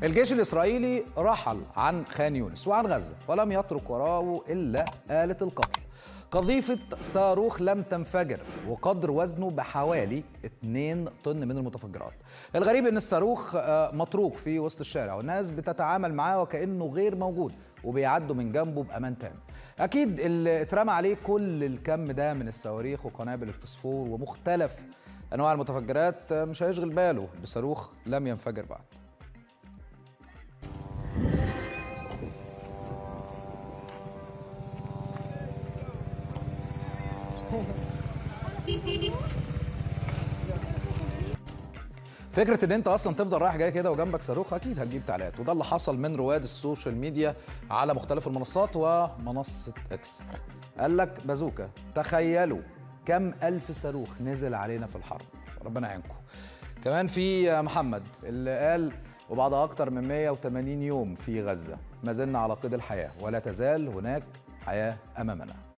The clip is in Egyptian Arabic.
الجيش الإسرائيلي رحل عن خان يونس وعن غزة ولم يترك وراءه إلا آلة القتل قذيفة صاروخ لم تنفجر وقدر وزنه بحوالي 2 طن من المتفجرات الغريب ان الصاروخ آه، متروك في وسط الشارع والناس بتتعامل معاه وكأنه غير موجود وبيعدوا من جنبه بأمان تام أكيد اللي اترمى عليه كل الكم ده من الصواريخ وقنابل الفسفور ومختلف أنواع المتفجرات آه، مش هيشغل باله بصاروخ لم ينفجر بعد فكره ان انت اصلا تفضل رايح جاي كده وجنبك صاروخ اكيد هتجيب تعليقات وده اللي حصل من رواد السوشيال ميديا على مختلف المنصات ومنصه اكس قال لك بازوكا تخيلوا كم الف صاروخ نزل علينا في الحرب ربنا يعينكم كمان في محمد اللي قال وبعد اكتر من 180 يوم في غزه ما زلنا على قيد الحياه ولا تزال هناك حياه امامنا